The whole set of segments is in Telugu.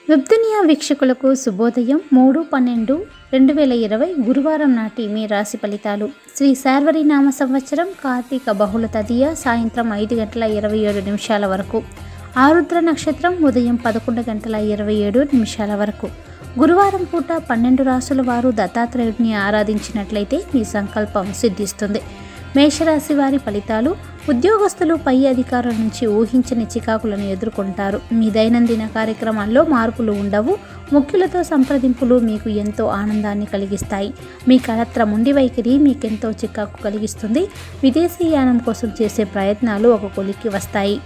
వెబ్దునియా వీక్షకులకు శుభోదయం మూడు పన్నెండు రెండు వేల ఇరవై గురువారం నాటి మీ రాశి ఫలితాలు శ్రీ శార్వరి నామ సంవత్సరం కార్తీక బహుళ తదియ సాయంత్రం ఐదు గంటల ఇరవై ఏడు నిమిషాల వరకు ఆరుద్ర నక్షత్రం ఉదయం పదకొండు గంటల ఇరవై ఏడు నిమిషాల వరకు గురువారం పూట పన్నెండు రాసుల వారు దత్తాత్రేయుడిని ఆరాధించినట్లయితే మీ సంకల్పం సిద్ధిస్తుంది మేషరాశి వారి ఫలితాలు ఉద్యోగస్తులు పై అధికారుల నుంచి ఊహించని చికాకులను ఎదుర్కొంటారు మీ దైనందిన కార్యక్రమాల్లో మార్పులు ఉండవు ముఖ్యులతో సంప్రదింపులు మీకు ఎంతో ఆనందాన్ని కలిగిస్తాయి మీ కలత్ర ముండి వైఖరి మీకెంతో చికాకు కలిగిస్తుంది విదేశీయానం కోసం చేసే ప్రయత్నాలు ఒక కొలిక్కి వస్తాయి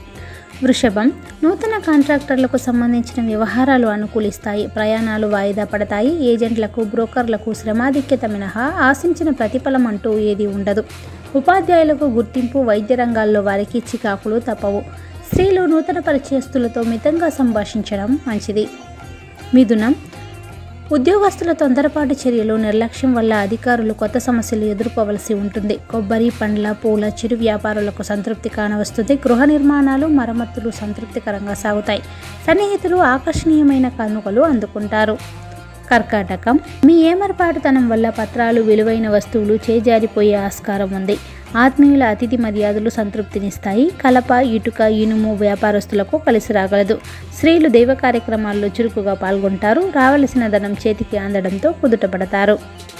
వృషభం నూతన కాంట్రాక్టర్లకు సంబంధించిన వ్యవహారాలు అనుకూలిస్తాయి ప్రయాణాలు వాయిదా పడతాయి ఏజెంట్లకు బ్రోకర్లకు శ్రమాధిక్యత మినహా ఆశించిన ప్రతిఫలం అంటూ ఏది ఉండదు ఉపాధ్యాయులకు గుర్తింపు వైద్య రంగాల్లో వారికి చికాకులు తప్పవు స్త్రీలు నూతన పరిచయస్తులతో మితంగా సంభాషించడం మంచిది మిథునం ఉద్యోగస్తుల తొందరపాటు చర్యలు నిర్లక్ష్యం వల్ల అధికారులు కొత్త సమస్యలు ఎదుర్కోవలసి ఉంటుంది కొబ్బరి పండ్ల పూల చిరు వ్యాపారులకు సంతృప్తి కానవస్తుంది గృహ నిర్మాణాలు మరమ్మతులు సంతృప్తికరంగా సాగుతాయి సన్నిహితులు ఆకర్షణీయమైన కానుకలు అందుకుంటారు కర్కాటకం మీ ఏమరపాటుతనం వల్ల పత్రాలు విలువైన వస్తువులు చేజారిపోయే ఆస్కారం ఉంది ఆత్మీయుల అతిథి మర్యాదలు సంతృప్తినిస్తాయి కలప ఇటుక ఇనుము వ్యాపారస్తులకు కలిసి రాగలదు స్త్రీలు దైవ కార్యక్రమాల్లో చురుకుగా పాల్గొంటారు రావలసిన ధనం చేతికి అందడంతో కుదుటపడతారు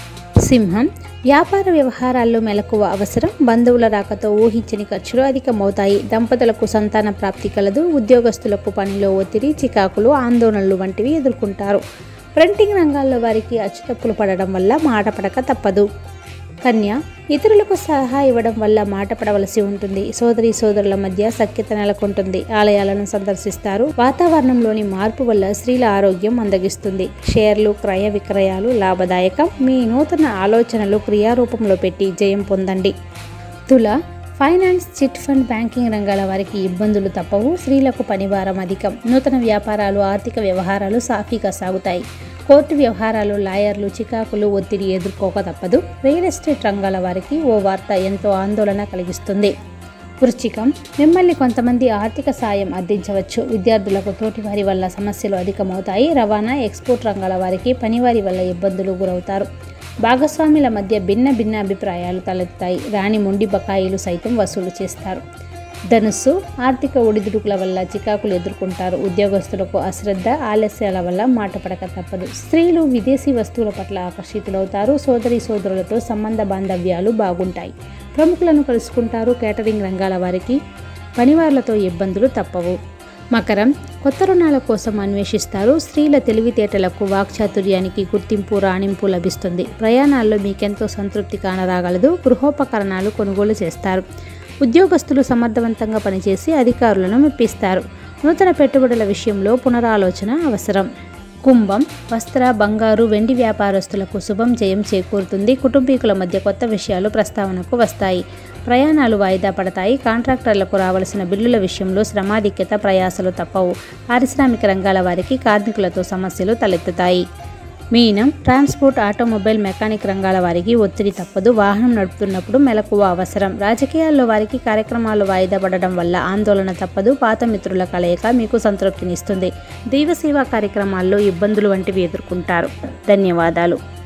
సింహం వ్యాపార వ్యవహారాల్లో మెలకువ అవసరం బంధువుల రాకతో ఊహించని ఖర్చులు అధికమవుతాయి దంపతులకు సంతాన ప్రాప్తి కలదు ఉద్యోగస్తులకు పనిలో ఒత్తిడి చికాకులు ఆందోళనలు వంటివి ఎదుర్కొంటారు ప్రింటింగ్ రంగాల్లో వారికి అచ్చుతప్పులు పడడం వల్ల మాట పడక తప్పదు కన్య ఇతరులకు సలహా ఇవ్వడం వల్ల మాట పడవలసి ఉంటుంది సోదరి సోదరుల మధ్య సఖ్యత నెలకొంటుంది ఆలయాలను సందర్శిస్తారు వాతావరణంలోని మార్పు వల్ల స్త్రీల ఆరోగ్యం మందగిస్తుంది షేర్లు క్రయ విక్రయాలు లాభదాయకం మీ నూతన ఆలోచనలు క్రియారూపంలో పెట్టి జయం పొందండి తుల ఫైనాన్స్ చిట్ ఫండ్ బ్యాంకింగ్ రంగాల వారికి ఇబ్బందులు తప్పవు స్త్రీలకు పనిభారం అధికం నూతన వ్యాపారాలు ఆర్థిక వ్యవహారాలు సాఫీగా సాగుతాయి కోర్టు వ్యవహారాలు లాయర్లు చికాకులు ఒత్తిడి ఎదుర్కోక తప్పదు రియల్ ఎస్టేట్ రంగాల వారికి ఓ వార్త ఎంతో ఆందోళన కలిగిస్తుంది వృశ్చికం మిమ్మల్ని కొంతమంది ఆర్థిక సాయం అందించవచ్చు విద్యార్థులకు తోటివారి వల్ల సమస్యలు అధికమవుతాయి రవాణా ఎక్స్పోర్ట్ రంగాల వారికి పనివారి వల్ల ఇబ్బందులు గురవుతారు భాగస్వాముల మధ్య భిన్న భిన్న అభిప్రాయాలు తలెత్తాయి రాని మొండి బకాయిలు సైతం వసూలు చేస్తారు ధనుస్సు ఆర్థిక ఒడిదుడుకుల వల్ల చికాకులు ఎదుర్కొంటారు ఉద్యోగస్తులకు అశ్రద్ధ ఆలస్యాల వల్ల మాట పడక తప్పదు స్త్రీలు విదేశీ వస్తువుల పట్ల ఆకర్షితులవుతారు సోదరి సోదరులతో సంబంధ బాంధవ్యాలు బాగుంటాయి ప్రముఖులను కలుసుకుంటారు కేటరింగ్ రంగాల వారికి పనివార్లతో ఇబ్బందులు తప్పవు మకరం కొత్త రుణాల కోసం అన్వేషిస్తారు స్త్రీల తెలివితేటలకు వాక్చాతుర్యానికి గుర్తింపు రాణింపు లభిస్తుంది ప్రయాణాల్లో మీకెంతో సంతృప్తి కానరాగలదు గృహోపకరణాలు కొనుగోలు చేస్తారు ఉద్యోగస్తులు సమర్థవంతంగా పనిచేసి అధికారులను మెప్పిస్తారు నూతన పెట్టుబడుల విషయంలో పునరాలోచన అవసరం కుంభం వస్త్ర బంగారు వెండి వ్యాపారస్తులకు శుభం జయం చేకూరుతుంది కుటుంబీకుల మధ్య కొత్త విషయాలు ప్రస్తావనకు వస్తాయి ప్రయాణాలు వాయిదా పడతాయి కాంట్రాక్టర్లకు రావలసిన బిల్లుల విషయంలో శ్రమాధిక్యత ప్రయాసలు తప్పవు పారిశ్రామిక రంగాల వారికి కార్మికులతో సమస్యలు తలెత్తుతాయి మీనం ట్రాన్స్పోర్ట్ ఆటోమొబైల్ మెకానిక్ రంగాల వారికి ఒత్తిడి తప్పదు వాహనం నడుపుతున్నప్పుడు మెలకువ అవసరం రాజకీయాల్లో వారికి కార్యక్రమాలు వాయిదా పడడం వల్ల ఆందోళన తప్పదు పాత మిత్రుల కలయిక మీకు సంతృప్తినిస్తుంది దైవ సేవా కార్యక్రమాల్లో ఇబ్బందులు వంటివి ఎదుర్కొంటారు ధన్యవాదాలు